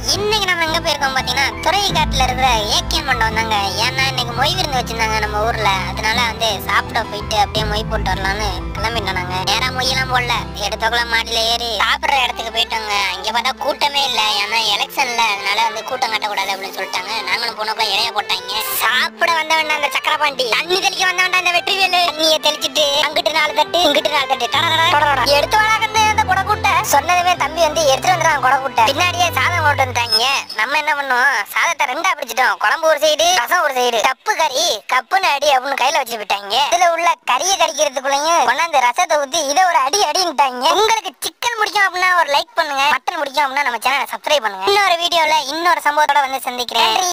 இன்னைக்கு நம்ம எங்க போயிருக்கோம் பாத்தீங்கன்னா துறைக்காட்டுல இருக்கிற ஏக்கியம் மண்டபம் தாங்க ஏன்னா இன்னைக்கு மொய் விருந்து வச்சிருந்தாங்க நம்ம ஊர்ல அதனால வந்து சாப்பிட போயிட்டு அப்படியே மொய் போட்டு வரலாம்னு கிளம்பிட்டோம் நாங்க நேரா மொய்யெல்லாம் போடல எடுத்தக்குள்ள மாடியில ஏறி சாப்பிடுற இடத்துக்கு போயிட்டோங்க இங்க பார்த்தா கூட்டமே இல்ல ஏன்னா எலெக்ஷன்ல அதனால வந்து கூட்டம் கட்டக்கூடாது அப்படின்னு சொல்லிட்டாங்க நாங்களும் போனக்குள்ள இறைய போட்டாங்க சாப்பிட வந்த வேண்டாம் அந்த சக்கரபாண்டி தண்ணி தெளிக்க வந்த வேண்டாம் அந்த வெற்றி வேலு தண்ணியை தெளிச்சிட்டு அங்கிட்டு நாலு தட்டு இங்கிட்டு நாலு தட்டு டடடட, டடடட. எடுத்து வராங்க அந்த குடக்கூட்டை சொன்னதுமே தம்பி வந்து எடுத்துட்டு வந்துடுறான் குடக்கூட்டை பின்னாடியே சாதம் போட்டு வந்துட்டாங்க நம்ம என்ன பண்ணோம் சாதத்தை ரெண்டா பிடிச்சிட்டோம் குழம்பு ஒரு சைடு ரசம் ஒரு சைடு கப்பு கறி கப்புன்னு அடி அப்படின்னு கையில வச்சு விட்டாங்க இதுல உள்ள கறியை கறிக்கிறதுக்குள்ளயும் கொண்டாந்து ரசத்தை ஊத்தி இதை ஒரு அடி அடின்ட்டாங்க உங்களுக்கு சிக்கன் பிடிக்கும் அப்படின்னா ஒரு லைக் பண்ணுங்க மட்டன் பிடிக்கும் அப்படின்னா நம்ம சேனலை சப்ஸ்கிரைப் பண்ணுங்க இன்னொரு வீடியோல இன்னொரு சம்பவத்தோட வந்து சந்திக்கிறேன் நன்றி.